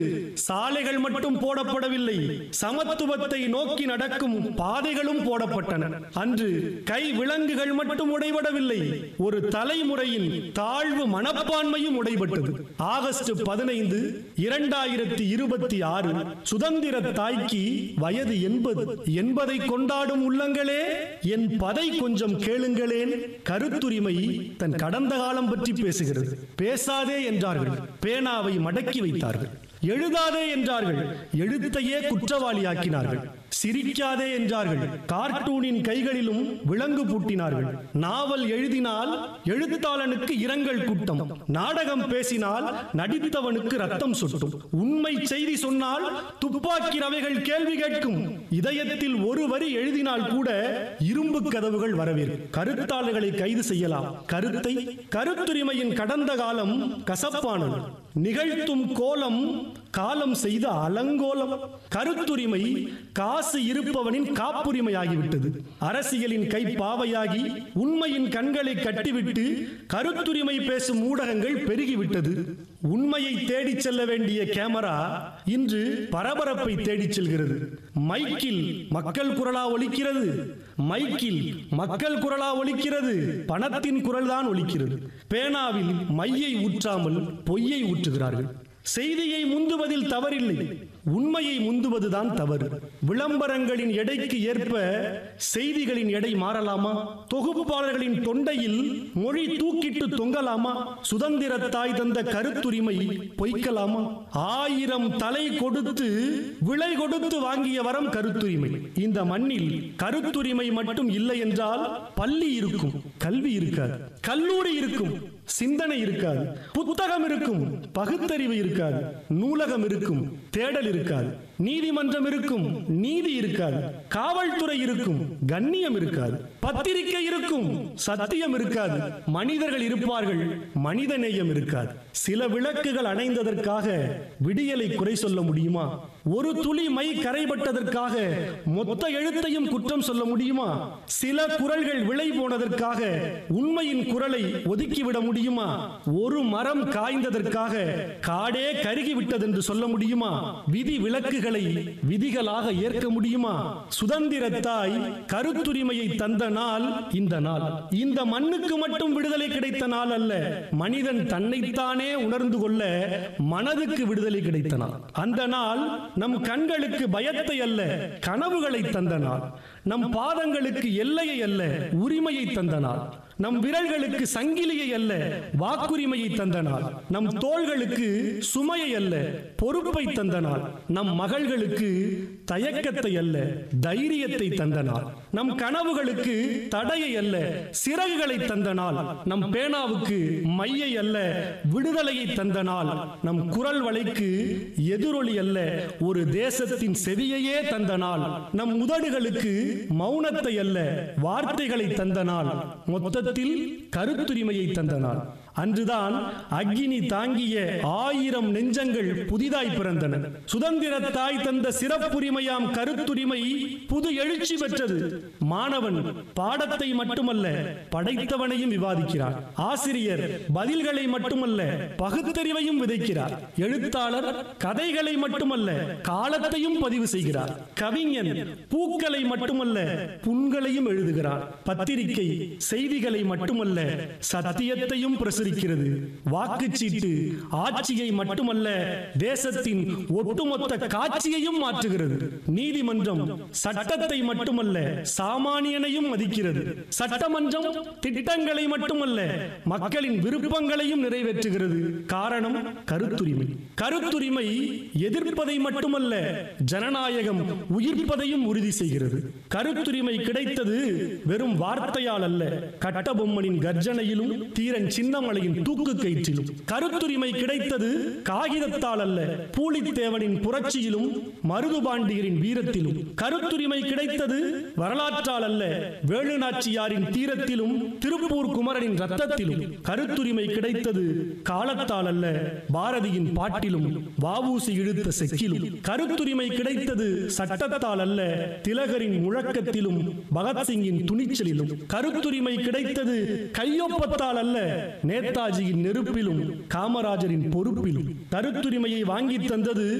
சாலைகள் மட்டும் போடப்படவில்லை சமத்துவத்தை நோக்கி நடக்கும் பாதைகளும் போடப்பட்டன அன்று கை விலங்குகள் மட்டும் உடைபடவில்லை ஒரு தலைமுறையின் தாழ்வு மனப்பான்மையும் உடைபட்டது ஆகஸ்ட் பதினைந்து இரண்டாயிரத்தி இருபத்தி ஆறு சுதந்திர தாய்க்கு வயது எண்பது என்பதை கொண்டாடும் உள்ளங்களே என் பதை கொஞ்சம் கேளுங்களேன் கருத்துரிமை தன் கடந்த காலம் பற்றி பேசுகிறது பேசாதே என்றார்கள் பேனாவை மடக்கி வைத்தார்கள் எழுதாதே என்றார்கள் எழுத்தையே குற்றவாளியாக்கினார்கள் சிரிக்காதே என்றார்கள் கார்ட்டூனின் கைகளிலும் விலங்கு பூட்டினார்கள் நாவல் எழுதினால் எழுத்தாளனுக்கு இரங்கல் கூட்டம் நாடகம் பேசினால் நடித்தவனுக்கு ரத்தம் சுட்டும் உண்மை செய்தி சொன்னால் துப்பாக்கி ரவைகள் கேள்வி கேட்கும் இதயத்தில் ஒரு வரி எழுதினால் கூட இரும்பு கதவுகள் வரவேற்கும் கருத்தாளர்களை கைது செய்யலாம் கருத்தை கருத்துரிமையின் கடந்த காலம் கசப்பானது நிகழ்த்தும் கோலம் காலம் செய்த அலங்கோலம் கருத்துரிமை காசு இருப்பவனின் காப்புரிமையாகிவிட்டது அரசியலின் கை பாவையாகி உண்மையின் கண்களை கட்டிவிட்டு கருத்துரிமை பேசும் ஊடகங்கள் பெருகிவிட்டது உண்மையை தேடிச் செல்ல வேண்டிய கேமரா இன்று பரபரப்பை தேடிச் செல்கிறது மைக்கில் மக்கள் குரலா ஒலிக்கிறது மைக்கில் மக்கள் குரலா ஒலிக்கிறது பணத்தின் குரல்தான் ஒலிக்கிறது பேனாவில் மையை ஊற்றாமல் பொய்யை ஊற்றுகிறார்கள் செய்தியை முந்துவதில் தவறில்லை உண்மையை முந்துவதுதான் தவறு விளம்பரங்களின் எடைக்கு ஏற்ப செய்திகளின் எடை மாறலாமா தொகுப்பாளர்களின் தொண்டையில் மொழி தூக்கிட்டு தொங்கலாமா சுதந்திரத்தாய் தந்த கருத்துரிமை பொய்க்கலாமா ஆயிரம் தலை கொடுத்து விலை கொடுத்து வாங்கிய வரம் கருத்துரிமை இந்த மண்ணில் கருத்துரிமை மட்டும் இல்லை என்றால் பள்ளி இருக்கும் கல்வி இருக்காது கல்லூரி இருக்கும் சிந்தனை இருக்காது புத்தகம் இருக்கும் பகுத்தறிவு இருக்காது நூலகம் இருக்கும் தேடல் இருக்காது நீதிமன்றம் இருக்கும் நீதி இருக்காது காவல்துறை இருக்கும் கண்ணியம் இருக்காது பத்திரிகை இருக்கும் சத்தியம் இருக்காது மனிதர்கள் இருப்பார்கள் மனிதநேயம் இருக்காது சில விளக்குகள் அணைந்ததற்காக விடியலை குறை சொல்ல முடியுமா ஒரு துளி மை கரைபட்டதற்காக மொத்த எழுத்தையும் குற்றம் சொல்ல முடியுமா சில குரல்கள் விலை போனதற்காக உண்மையின் குரலை ஒதுக்கிவிட முடியுமா ஒரு மரம் காய்ந்ததற்காக காடே கருகி விட்டதென்று சொல்ல முடியுமா விதி விலக்குகளை விதிகளாக ஏற்க முடியுமா சுதந்திரத்தாய் கருத்துரிமையை தந்த நாள் இந்த நாள் இந்த மண்ணுக்கு மட்டும் விடுதலை கிடைத்த நாள் அல்ல மனிதன் தன்னைத்தானே உணர்ந்து கொள்ள மனதுக்கு விடுதலை கிடைத்த நாள் அந்த நாள் நம் கண்களுக்கு பயத்தை அல்ல கனவுகளை தந்த நாள் நம் பாதங்களுக்கு எல்லையை அல்ல உரிமையை தந்த நாள் நம் விரல்களுக்கு சங்கிலியை அல்ல வாக்குரிமையை தந்த நாள் நம் தோள்களுக்கு சுமையை அல்ல பொறுப்பை தந்த நாள் நம் மகள்களுக்கு தயக்கத்தை அல்ல தைரியத்தை தந்த நாள் நம் கனவுகளுக்கு தடையை அல்ல சிறகுகளை தந்த நாள் நம் பேனாவுக்கு மையை அல்ல விடுதலையை தந்த நாள் நம் குரல் வலைக்கு எதிரொலி அல்ல ஒரு தேசத்தின் செவியையே தந்த நாள் நம் உதடுகளுக்கு மௌனத்தை அல்ல வார்த்தைகளை தந்த நாள் மொத்தத்தில் கருத்துரிமையை தந்த நாள் அன்றுதான் அக்னி தாங்கிய ஆயிரம் நெஞ்சங்கள் புதிதாய் பிறந்தன சுதந்திர தாய் தந்த சிறப்புரிமையாம் கருத்துரிமை புது எழுச்சி பெற்றது மாணவன் பாடத்தை மட்டுமல்ல படைத்தவனையும் விவாதிக்கிறார் ஆசிரியர் பதில்களை மட்டுமல்ல பகுத்தறிவையும் விதைக்கிறார் எழுத்தாளர் கதைகளை மட்டுமல்ல காலத்தையும் பதிவு செய்கிறார் கவிஞன் பூக்களை மட்டுமல்ல புண்களையும் எழுதுகிறார் பத்திரிகை செய்திகளை மட்டுமல்ல சத்தியத்தையும் பிரசுரிக்கிறது வாக்குச்சீட்டு ஆட்சியை மட்டுமல்ல தேசத்தின் ஒட்டுமொத்த காட்சியையும் மாற்றுகிறது நீதிமன்றம் சட்டத்தை மட்டுமல்ல சாமானியனையும் மதிக்கிறது சட்டமன்றம் திட்டங்களை மட்டுமல்ல மக்களின் விருப்பங்களையும் நிறைவேற்றுகிறது காரணம் கருத்துரிமை கருத்துரிமை எதிர்ப்பதை மட்டுமல்ல ஜனநாயகம் உயிர்ப்பதையும் உறுதி செய்கிறது கருத்துரிமை கிடைத்தது வெறும் வார்த்தையால் அல்ல கட்டபொம்மனின் கர்ஜனையிலும் தீரன் சின்னமலையின் தூக்கு கயிற்றிலும் கருத்துரிமை கிடைத்தது காகிதத்தால் அல்ல பூலித்தேவனின் புரட்சியிலும் மருதுபாண்டியரின் வீரத்திலும் கருத்துரிமை கிடைத்தது வரலாற்றால் அல்ல வேலுநாச்சியாரின் தீரத்திலும் திருப்பூர் குமரனின் ரத்தத்திலும் கருத்துரிமை கிடைத்தது காலத்தால் அல்ல பாரதியின் பாட்டிலும் வாவூசி இழுத்த செக்கிலும் கருத்துரிமை கிடைத்தது சட்டத்தால் அல்ல திலகரின் முழக்கத்திலும் பகத்சிங்கின் துணிச்சலிலும் கருத்துரிமை கிடைத்தது கையொப்பத்தால் அல்ல நேதாஜி நேதாஜியின் நெருப்பிலும் காமராஜரின் பொறுப்பிலும் கருத்துரிமையை வாங்கித் தந்தது